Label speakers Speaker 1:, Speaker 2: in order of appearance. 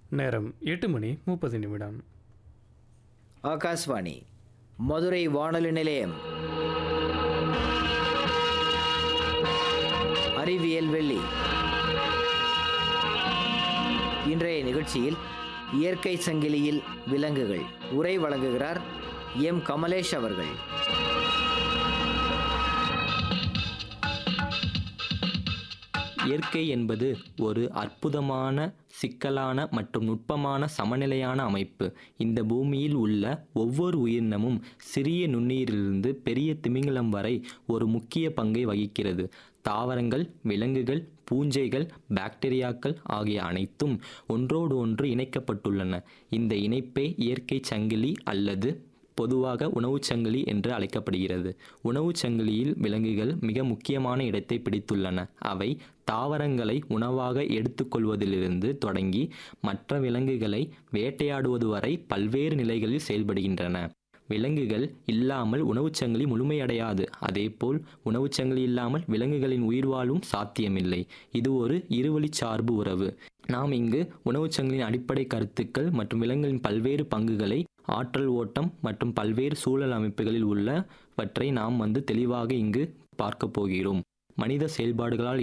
Speaker 1: நேரம் எட்டு மணி முப்பது நிமிடம்
Speaker 2: ஆகாஷ்வாணி மதுரை வானொலி நிலையம் அறிவியல் வெள்ளி இன்றைய நிகழ்ச்சியில் இயற்கை சங்கிலியில் விலங்குகள் உரை வழங்குகிறார் எம் கமலேஷ் அவர்கள்
Speaker 3: இயற்கை என்பது ஒரு அற்புதமான சிக்கலான மற்றும் நுட்பமான சமநிலையான அமைப்பு இந்த பூமியில் உள்ள ஒவ்வொரு உயிரினமும் சிறிய நுண்ணுயிரிலிருந்து பெரிய திமிங்கலம் வரை ஒரு முக்கிய பங்கை வகிக்கிறது தாவரங்கள் விலங்குகள் பூஞ்சைகள் பாக்டீரியாக்கள் ஆகிய அனைத்தும் ஒன்றோடு ஒன்று இணைக்கப்பட்டுள்ளன இந்த இணைப்பே இயற்கை சங்கிலி அல்லது பொதுவாக உணவுச் சங்கிலி என்று அழைக்கப்படுகிறது உணவுச் சங்கிலியில் விலங்குகள் மிக முக்கியமான இடத்தை பிடித்துள்ளன அவை தாவரங்களை உணவாக எடுத்துக்கொள்வதிலிருந்து தொடங்கி மற்ற விலங்குகளை வேட்டையாடுவது வரை பல்வேறு நிலைகளில் செயல்படுகின்றன விலங்குகள் இல்லாமல் உணவுச் சங்கிலி முழுமையடையாது அதேபோல் உணவுச் சங்கிலி இல்லாமல் விலங்குகளின் உயிர் வாழும் சாத்தியமில்லை இது ஒரு இருவழிச் சார்பு உறவு நாம் இங்கு உணவுச் சங்கிலியின் அடிப்படை கருத்துக்கள் மற்றும் விலங்குகளின் பல்வேறு பங்குகளை ஆற்றல் ஓட்டம் மற்றும் பல்வேறு சூழல் அமைப்புகளில் உள்ளவற்றை நாம் வந்து தெளிவாக இங்கு பார்க்க போகிறோம் மனித செயல்பாடுகளால்